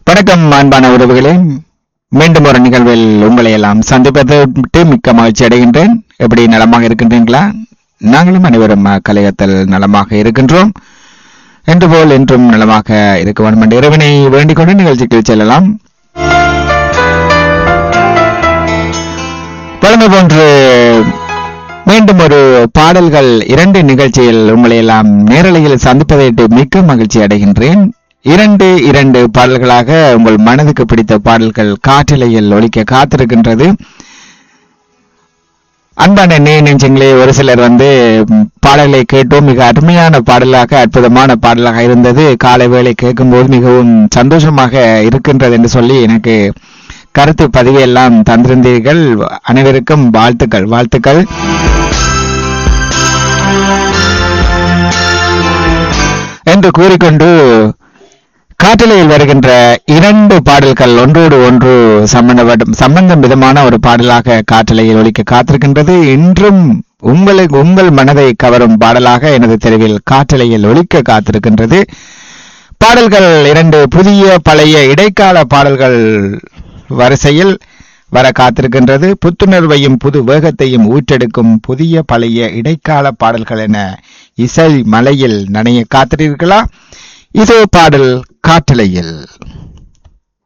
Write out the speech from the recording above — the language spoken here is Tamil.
வணக்கம் அன்பான உறவுகளே மீண்டும் ஒரு நிகழ்வில் உங்களை எல்லாம் சந்திப்பது மிக்க மகிழ்ச்சி அடைகின்றேன் எப்படி நலமாக இருக்கின்றீங்களா நாங்களும் அனைவரும் கலையத்தில் நலமாக இருக்கின்றோம் என்று போல் என்றும் நலமாக இருக்க வேண்டும் என்ற இறைவனை வேண்டிக் கொண்டு நிகழ்ச்சிக்கு செல்லலாம் பழமை போன்று மீண்டும் ஒரு பாடல்கள் இரண்டு நிகழ்ச்சியில் உங்களை எல்லாம் நேரலையில் சந்திப்பதை மிக்க மகிழ்ச்சி அடைகின்றேன் இரண்டு இரண்டு பாடல்களாக உங்கள் மனதுக்கு பிடித்த பாடல்கள் காற்றிலையில் ஒலிக்க காத்திருக்கின்றது அன்பான நே நெஞ்சங்களே ஒரு சிலர் வந்து ம், பாடல்களை கேட்டோம் மிக அருமையான பாடலாக அற்புதமான பாடலாக இருந்தது காலை வேளை கேட்கும்போது மிகவும் சந்தோஷமாக இருக்கின்றது என்று சொல்லி எனக்கு கருத்து பதிவை எல்லாம் தந்திருந்தீர்கள் அனைவருக்கும் வாழ்த்துக்கள் வாழ்த்துக்கள் என்று கூறிக்கொண்டு காற்றலையில் வருகின்ற இரண்டு பாடல்கள் ஒன்றோடு ஒன்று சம்பந்தப்பட்ட சம்பந்தம் விதமான ஒரு பாடலாக காற்றலையில் ஒலிக்க காத்திருக்கின்றது இன்றும் உங்களுக்கு உங்கள் மனதை கவரும் பாடலாக எனது தெருவில் காற்றலையில் ஒலிக்க காத்திருக்கின்றது பாடல்கள் இரண்டு புதிய பழைய இடைக்கால பாடல்கள் வரிசையில் வர காத்திருக்கின்றது புத்துணர்வையும் புது வேகத்தையும் ஊற்றெடுக்கும் புதிய பழைய இடைக்கால பாடல்கள் என இசை மலையில் நனைய காத்திருக்கிறீர்களா இதோ பாடல் காற்றலையில்